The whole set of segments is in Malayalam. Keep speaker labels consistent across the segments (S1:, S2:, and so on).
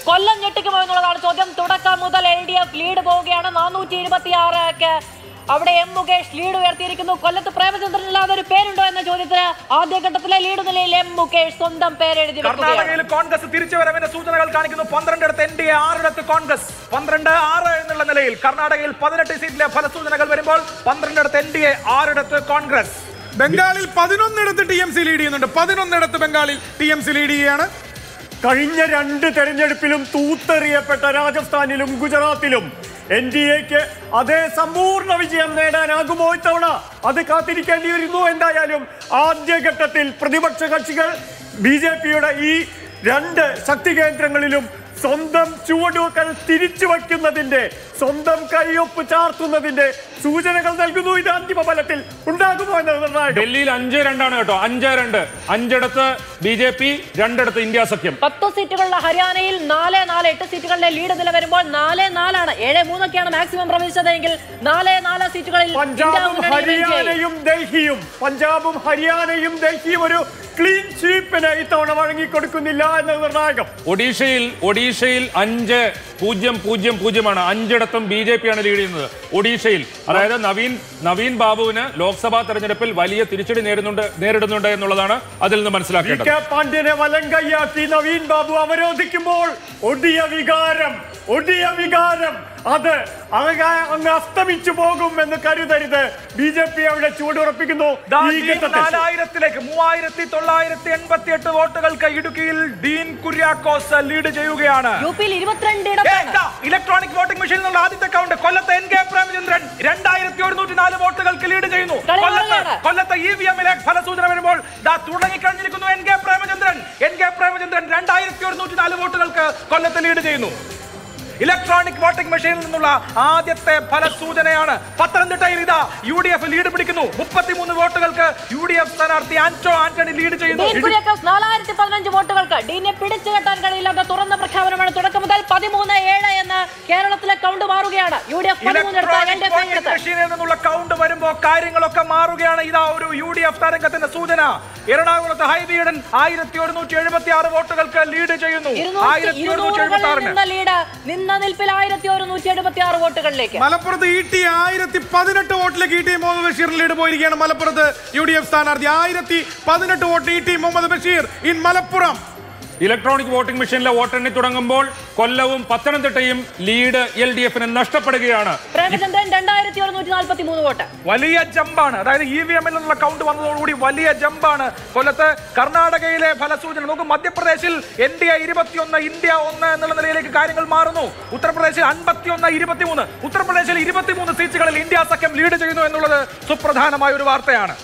S1: കൊല്ലം ഞെട്ടിക്കുമോ എന്നുള്ളതാണ് ചോദ്യം തുടക്കം മുതൽ എൽ ഡി എഫ് ലീഡ് പോവുകയാണ് നാനൂറ്റി ഇരുപത്തി ആറ് അവിടെ എം മുകേഷ് ലീഡ് ഉയർത്തിയിരിക്കുന്നു കൊല്ലത്ത് പ്രേമചന്ദ്രൻ ഇല്ലാതെ ഒരു പേരുണ്ടോ എന്ന ചോദ്യത്തിന് ആദ്യഘട്ടത്തിലെ ലീഡ് നിലയിൽ എം മുകേഷ് സ്വന്തം പേരെഴുതി വെക്കുകയാണ്
S2: കർണാടകയിൽ കോൺഗ്രസ് തിരിച്ചുവരവിന്റെ സൂചനകൾ കാണിക്കുന്നു പന്ത്രണ്ടിടത്ത് എൻ ഡി എ ആറിടത്ത് കോൺഗ്രസ് പന്ത്രണ്ട് ആറ് എന്നുള്ള നിലയിൽ കർണാടകയിൽ പതിനെട്ട് സീറ്റിലെ ഫലസൂചനകൾ വരുമ്പോൾ പന്ത്രണ്ടിടത്ത് എൻ ഡി എ ആറിടത്ത് കോൺഗ്രസ്
S3: ബംഗാളിൽ പതിനൊന്നിടത്ത് ടി എം സി ലീഡ് ചെയ്യുന്നുണ്ട് പതിനൊന്നിടത്ത് ബംഗാളിൽ ടി എം സി ലീഡ് ചെയ്യുകയാണ്
S4: കഴിഞ്ഞ രണ്ട് തെരഞ്ഞെടുപ്പിലും തൂത്തെറിയപ്പെട്ട രാജസ്ഥാനിലും ഗുജറാത്തിലും എൻ ഡി എക്ക് അതേ സമ്പൂർണ്ണ വിജയം നേടാനാകുമോ ഇത്തവണ അത് കാത്തിരിക്കേണ്ടി വരുന്നു എന്തായാലും ആദ്യഘട്ടത്തിൽ പ്രതിപക്ഷ കക്ഷികൾ ബി ജെ പിയുടെ ഈ രണ്ട് ശക്തി കേന്ദ്രങ്ങളിലും സ്വന്തം ചുവടുകൾ തിരിച്ചു വയ്ക്കുന്നതിന്റെ സ്വന്തം കൈയൊപ്പ് ചാർത്തുന്നതിന്റെ സൂചനകൾ നൽകുന്നു ഇത് അന്തിമ ഫലത്തിൽ ഉണ്ടാകുമോ എന്നത് നിർണായകം
S5: ഡൽഹിയിൽ അഞ്ച് രണ്ടാണ് കേട്ടോ അഞ്ച് രണ്ട് അഞ്ചിടത്ത് ബി ജെ പി രണ്ടിടത്ത് ഇന്ത്യ സഖ്യം
S1: പത്ത് സീറ്റുകളുള്ള ഹരിയാനയിൽ നാല് നാല് എട്ട് സീറ്റുകളിലെ ലീഡ് നില വരുമ്പോൾ നാല് നാലാണ് ഏഴ് മൂന്നൊക്കെയാണ് മാക്സിമം പ്രവേശിച്ചതെങ്കിൽ നാല് നാല് സീറ്റുകളിൽ ഇന്ത്യ
S4: പഞ്ചാബും
S1: മുന്നണി win ചെയ്യും.
S4: ഹരിയാനയും ഡൽഹിയും പഞ്ചാബും ഹരിയാനയും ഡൽഹിയും ഒരു ക്ലീൻ സ്വീപ്പിന് ഇത്തവണ വഴങ്ങിക്കൊടുക്കുന്നില്ല എന്നത് നിർണായകം
S5: ഒഡീഷയിൽ ഒഡീഷയിൽ അഞ്ച് പൂജ്യം പൂജ്യം പൂജ്യമാണ് അഞ്ചിടത്തും ബി ജെ പി ആണ് ലീഡ് ചെയ്യുന്നത് ഒഡീഷയിൽ അതായത് നവീൻ നവീൻ ബാബുവിന് ലോക്സഭാ തെരഞ്ഞെടുപ്പിൽ വലിയ തിരിച്ചടി നേരിടുന്നുണ്ട് നേരിടുന്നുണ്ട് എന്നുള്ളതാണ് അതിൽ നിന്ന്
S4: വി
S5: മനസ്സിലാക്കേണ്ടത്
S4: കെ പാണ്ഡ്യനെ വലങ്കയ്യാക്കി നവീൻ ബാബു അവരോധിക്കുമ്പോൾ ഒടിയ വികാരം ഒടിയ വികാരം അത് അങ്ങ് അങ്ങ് അസ്തമിച്ചു പോകും എന്ന് കരുതരുത് ബി ജെ പി അവിടെ ചൂടുറപ്പിക്കുന്നു
S2: ദാ
S4: ഈ
S2: ഡീൻ
S4: ഘട്ടത്തിൽ
S2: നാലായിരത്തിലേക്ക് മൂവായിരത്തി തൊള്ളായിരത്തി എൺപത്തി എട്ട് വോട്ടുകൾക്ക് ഇടുക്കിയിൽ ഡീൻ കുര്യാക്കോസ് ലീഡ് ചെയ്യുകയാണ്
S1: യു പിയിൽ ഇരുപത്തിരണ്ട് ഇടത്താണ്
S2: ഇലക്ട്രോണിക് വോട്ടിംഗ് മെഷീനിൽ നിന്നുള്ള ആദ്യത്തെ കൗണ്ട് കൊല്ലത്ത് എൻ കെ പ്രേമചന്ദ്രൻ രണ്ടായിരത്തി ഒരുന്നൂറ്റി നാല് വോട്ടുകൾക്ക് ലീഡ് ചെയ്യുന്നു
S1: കളി
S2: കൊല്ലത്ത്
S1: മാറുകയാണ്.
S2: കൊല്ലത്ത് ഇ വി എമ്മിലെ ഫലസൂചന വരുമ്പോൾ ദാ തുടങ്ങിക്കഴിഞ്ഞിരിക്കുന്നു N K Premachandran N K Premachandran രണ്ടായിരത്തി ഒരുന്നൂറ്റി നാല് വോട്ടുകൾക്ക് കൊല്ലത്ത് ലീഡ് ചെയ്യുന്നു ഇലക്ട്രോണിക് വോട്ടിംഗ് മെഷീനിൽ നിന്നുള്ള ആദ്യത്തെ ഫലസൂചനയാണ് പത്തനംതിട്ടയിൽ ഇതാ യു ഡി എഫ് ലീഡ് പിടിക്കുന്നു മുപ്പത്തിമൂന്ന് വോട്ടുകൾക്ക് യു ഡി എഫ് സ്ഥാനാർത്ഥി ആന്റോ ആന്റണി ലീഡ് ചെയ്യുന്നു
S1: ഡീൻ കുര്യാക്കോസ് നാലായിരത്തി പതിനഞ്ച് വോട്ടുകൾക്ക് ഡീനെ പിടിച്ചു കെട്ടാൻ കഴിയില്ലാത്ത തുറന്ന പ്രഖ്യാപനമാണ് തുടക്കം മുതൽ പതിമൂന്ന് ഏഴ് എന്ന് കേരളത്തിലെ കൗണ്ട് മാറുകയാണ് യു ഡി എഫ് പതിമൂന്നിടത്ത് L D
S2: electronic
S1: F
S2: voting
S1: ഏഴിടത്ത്
S2: മെഷീനിൽ നിന്നുള്ള കൗണ്ട് വരുമ്പോ കാര്യങ്ങളൊക്കെ മാറുകയാണ് ഇതാ ഒരു യു ഡി എഫ് തരംഗത്തിന്റെ സൂചന എറണാകുളത്ത് ഹൈബീഡൻ ആയിരത്തി ഒരുന്നൂറ്റി എഴുപത്തി ആറ് വോട്ടുകൾക്ക് ലീഡ് ചെയ്യുന്നു
S1: ഇരുന്നൂറ്റി
S2: ആയിരത്തി ഒരുന്നൂറ്റി എഴുപത്തി
S1: ഇരുന്നൂറുകളിൽ
S2: ആറിന്
S1: നിന്ന ലീഡ് നിന്ന നിൽപ്പിൽ ആയിരത്തി ഒരുന്നൂറ്റി എഴുപത്തി ആറ് വോട്ടുകളിലേക്ക്
S3: മലപ്പുറത്ത് ഇ ടി ആയിരത്തി പതിനെട്ട് വോട്ടിലേക്ക് E T Muhammad Basheer lead പോയിരിക്കുകയാണ് മലപ്പുറത്ത് യു ഡി എഫ് സ്ഥാനാർത്ഥി ആയിരത്തി പതിനെട്ട് vote E T Muhammad Basheer in Malappuram
S5: electronic voting മെഷീനിലെ വോട്ടെണ്ണി തുടങ്ങുമ്പോൾ കൊല്ലവും പത്തനംതിട്ടയും ലീഡ് എൽ ഡി എഫിന് നഷ്ടപ്പെടുകയാണ്
S1: പ്രേമചന്ദ്രൻ രണ്ടായിരത്തി ഒരുന്നൂറ്റി നാൽപ്പത്തി മൂന്ന് വോട്ട്
S2: വലിയ ജമ്പാണ് അതായത് ഇ വി എമ്മിൽ നിന്നുള്ള കൗണ്ട് വന്നതോടുകൂടി വലിയ ജമ്പാണ് കൊല്ലത്ത് കർണാടകയിലെ ഫലസൂചന നമുക്ക് മധ്യപ്രദേശിൽ എൻ ഡി എ ഇരുപത്തിയൊന്ന് ഇന്ത്യ ഒന്ന് എന്നുള്ള നിലയിലേക്ക് കാര്യങ്ങൾ മാറുന്നു ഉത്തർപ്രദേശിൽ അൻപത്തിയൊന്ന് ഇരുപത്തിമൂന്ന് ഉത്തർപ്രദേശിൽ ഇരുപത്തിമൂന്ന് സീറ്റുകളിൽ ഇന്ത്യ സഖ്യം ലീഡ് ചെയ്യുന്നു എന്നുള്ളത് സുപ്രധാനമായ ഒരു വാർത്തയാണ്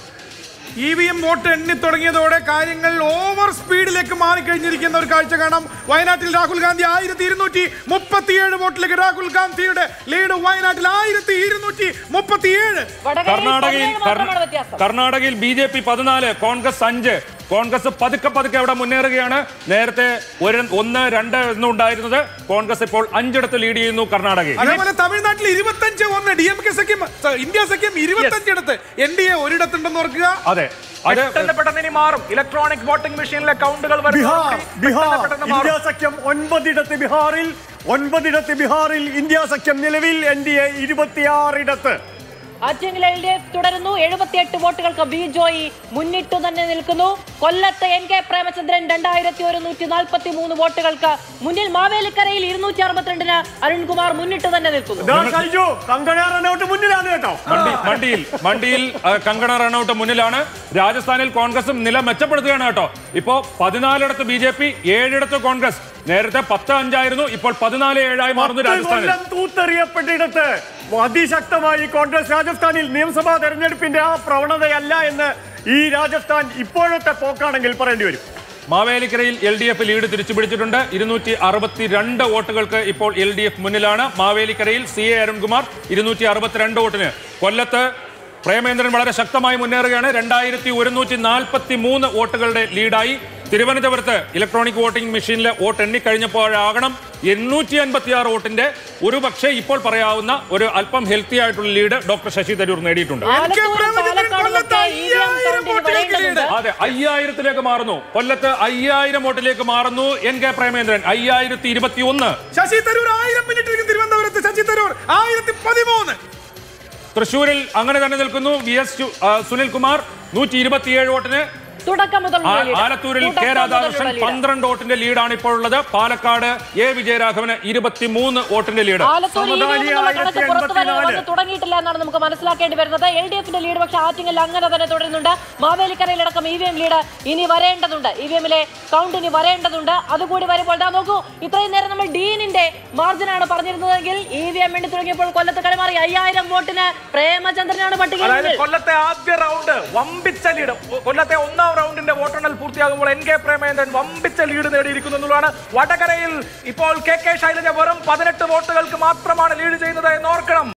S3: ഇ വി എം വോട്ട് എണ്ണി തുടങ്ങിയതോടെ കാര്യങ്ങൾ ഓവർ സ്പീഡിലേക്ക് മാറിക്കഴിഞ്ഞിരിക്കുന്ന ഒരു കാഴ്ച കാണാം വയനാട്ടിൽ രാഹുൽ ഗാന്ധി ആയിരത്തി ഇരുന്നൂറ്റി മുപ്പത്തിയേഴ് വോട്ടിലേക്ക് രാഹുൽ ഗാന്ധിയുടെ ലീഡ് വയനാട്ടിൽ ആയിരത്തി ഇരുന്നൂറ്റി മുപ്പത്തിയേഴ്
S1: വടകരയിൽ
S5: കർണാടകയിൽ
S1: പതിനേഴ് മാത്രമാണ് വ്യത്യാസം
S5: കർണാടകയിൽ ബി ജെ പി പതിനാല് കോൺഗ്രസ് അഞ്ച് കോൺഗ്രസ് പതുക്കെ പതുക്കെ അവിടെ മുന്നേറുകയാണ് നേരത്തെ ഒരു ഒന്ന് രണ്ട് എന്നുണ്ടായിരുന്നത് കോൺഗ്രസ് ഇപ്പോൾ അഞ്ചിടത്ത് ലീഡ് ചെയ്യുന്നു കർണാടകയിൽ
S3: അതേപോലെ തമിഴ്നാട്ടിൽ ഇരുപത്തഞ്ച് ഒന്ന് ഡി എം കെ സഖ്യം സ- ഇന്ത്യ സഖ്യം ഇരുപത്തഞ്ചിടത്ത് എൻ ഡി എ ഒരിടത്തുണ്ടെന്ന് ഓർക്കുക
S5: അതെ അത്
S2: പെട്ടെന്ന് പെട്ടെന്ന് ഇനി മാറും ഇലക്ട്രോണിക് വോട്ടിംഗ് മെഷീനിലെ കൗണ്ടുകൾ
S4: ബിഹാർ ബിഹാർ
S2: പെട്ടെന്ന്
S4: ഇന്ത്യ
S2: മാറും
S4: സഖ്യം ഒൻപതിടത്ത് ബിഹാറിൽ ഒൻപതിടത്ത് ബിഹാറിൽ ഇന്ത്യ സഖ്യം നിലവിൽ എൻ ഡി എ ഇരുപത്തിയാറിടത്ത്
S1: ആറ്റിങ്ങൽ എൽ ഡി എഫ് തുടരുന്നു എഴുപത്തിയെട്ട് വോട്ടുകൾക്ക് ബി ജോയി മുന്നിട്ടു തന്നെ നിൽക്കുന്നു കൊല്ലത്ത് എൻ കെ പ്രേമചന്ദ്രൻ രണ്ടായിരത്തി ഒരുന്നൂറ്റി നാൽപ്പത്തി മൂന്ന് വോട്ടുകൾക്ക് മുന്നിൽ മാവേലിക്കരയിൽ ഇരുന്നൂറ്റി അറുപത്തിരണ്ടിന് അരുൺകുമാർ മുന്നിട്ട് തന്നെ നിൽക്കുന്നു
S4: ദാ കഴിഞ്ഞു കങ്കണ റണ്ണൌട്ട് മുന്നിലാണ് കേട്ടോ
S5: മണ്ഡി മണ്ടിയിൽ മണ്ടിയിൽ ആ, കങ്കണ റണ്ണൌട്ട് മുന്നിലാണ് രാജസ്ഥാനിൽ കോൺഗ്രസും നില മെച്ചപ്പെടുത്തുകയാണ് കേട്ടോ ഇപ്പോ പതിനാലിടത്ത് ബി ജെ പി ഏഴിടത്ത് കോൺഗ്രസ് നേരത്തെ പത്ത് അഞ്ചായിരുന്നു ഇപ്പോൾ പതിനാല് ഏഴായി മാറുന്നു
S4: പത്ത്
S5: രാജസ്ഥാനിൽ
S4: കൊല്ലം തൂത്തെറിയപ്പെട്ടിടത്ത് അതിശക്തമായി കോൺഗ്രസ് രാജസ്ഥാനിൽ നിയമസഭാ തെരഞ്ഞെടുപ്പിന്റെ ആ പ്രവണതയല്ല എന്ന് ഈ രാജസ്ഥാൻ ഇപ്പോഴത്തെ പോക്കാണെങ്കിൽ പറയേണ്ടി വരും
S5: മാവേലിക്കരയിൽ എൽ ഡി എഫ് ലീഡ് തിരിച്ചു പിടിച്ചിട്ടുണ്ട് ഇരുന്നൂറ്റി അറുപത്തിരണ്ട് വോട്ടുകൾക്ക് ഇപ്പോൾ എൽ ഡി എഫ് മുന്നിലാണ് മാവേലിക്കരയിൽ സി എ അരുൺകുമാർ ഇരുന്നൂറ്റി അറുപത്തിരണ്ട് വോട്ടിന് കൊല്ലത്ത് പ്രേമേന്ദ്രൻ വളരെ ശക്തമായി മുന്നേറുകയാണ് രണ്ടായിരത്തി ഒരുന്നൂറ്റി നാൽപ്പത്തി മൂന്ന് വോട്ടുകളുടെ ലീഡായി തിരുവനന്തപുരത്ത് ഇലക്ട്രോണിക് വോട്ടിംഗ് മെഷീനിലെ വോട്ട് എണ്ണിക്കഴിഞ്ഞപ്പോഴാകണം എണ്ണൂറ്റി അൻപത്തി ആറ് വോട്ടിന്റെ ഒരു പക്ഷേ ഇപ്പോൾ പറയാവുന്ന ഒരു അല്പം ഹെൽത്തി ആയിട്ടുള്ള ലീഡ് ഡോക്ടർ ശശി തരൂർ നേടിയിട്ടുണ്ട്
S3: എൻ കെ
S1: ആലത്തൂരും
S3: പ്രേമചന്ദ്രൻ
S1: പാലക്കാടും
S3: കൊല്ലത്ത്
S1: ഒക്കെ ഈ
S3: അയ്യായിരം
S1: കൗണ്ടിന്
S3: വോട്ടിലേക്ക്
S1: വരേണ്ടതുണ്ട്.
S3: ലീഡ്.
S5: അതെ അയ്യായിരത്തിലേക്ക് മാറുന്നു കൊല്ലത്ത് അയ്യായിരം വോട്ടിലേക്ക് മാറുന്നു എൻ കെ പ്രേമേന്ദ്രൻ അയ്യായിരത്തി ഇരുപത്തി ഒന്ന്
S3: ശശി തരൂർ ആയിരം മിനിറ്റിലേക്ക് തിരുവനന്തപുരത്ത് ശശി തരൂർ ആയിരത്തി പതിമൂന്ന്
S5: തൃശൂരിൽ അങ്ങനെ തന്നെ നിൽക്കുന്നു വി എസ് സുനിൽകുമാർ നൂറ്റി ഇരുപത്തിയേഴ് വോട്ടിന്
S1: തുടക്കം മുതലുള്ള
S5: ആ-
S1: ലീഡ്.
S5: ആലത്തൂരിൽ കെ
S1: തുടക്കം
S5: രാധാകൃഷ്ണൻ
S1: മുതലുള്ള ലീഡ്.
S5: പന്ത്രണ്ട് വോട്ടിന്റെ ലീഡാണ് ഇപ്പോൾ ഉള്ളത് പാലക്കാട് എ വിജയരാഘവന് ഇരുപത്തിമൂന്ന് വോട്ടിന്റെ ലീഡ്
S1: ആലത്തൂർ ഈ
S4: സമതാലി
S1: രീതിയിലുള്ള കണക്ക് പുറത്തു വര-
S4: 1084.
S1: വന്ന് തുടങ്ങിയിട്ടില്ല എന്നാണ് നമുക്ക് മനസ്സിലാക്കേണ്ടി വരുന്നത് എൽ ഡി എഫിന്റെ ലീഡ് പക്ഷേ ആറ്റിങ്ങൽ അങ്ങനെ തന്നെ തുടരുന്നുണ്ട് മാവേലിക്കരയിലടക്കം ഇ വി എം ലീഡ് ഇനി വരേണ്ടതുണ്ട് ഇ വി എമ്മിലെ കൗണ്ട് ഇനി വരേണ്ടതുണ്ട് അതുകൂടി വരുമ്പോൾ ദാ നോക്കൂ ഇത്രയും നേരം നമ്മൾ ഡീനിന്റെ മാർജിനാണ് പറഞ്ഞിരുന്നതെങ്കിൽ ഇ വി എം വേണ്ടി തുടങ്ങിയപ്പോൾ കൊല്ലത്ത് കളിമാറി അയ്യായിരം വോട്ടിന് പ്രേമചന്ദ്രനാണ് പട്ടികയിൽ
S2: അതായത്
S1: മുന്നിൽ.
S2: കൊല്ലത്തെ ആദ്യ റൗണ്ട് വമ്പിച്ച ലീഡ് കൊല്ലത്തെ ഒന്നാം റൗണ്ടിന്റെ വോട്ടെണ്ണൽ പൂർത്തിയാകുമ്പോൾ എൻ കെ പ്രേമേന്ദ്രൻ വമ്പിച്ച ലീഡ് നേടിയിരിക്കുന്നു എന്നുള്ളതാണ് വടകരയിൽ ഇപ്പോൾ കെ കെ ശൈലജ വെറും പതിനെട്ട് വോട്ടുകൾക്ക് മാത്രമാണ് ലീഡ് ചെയ്യുന്നത് എന്ന് ഓർക്കണം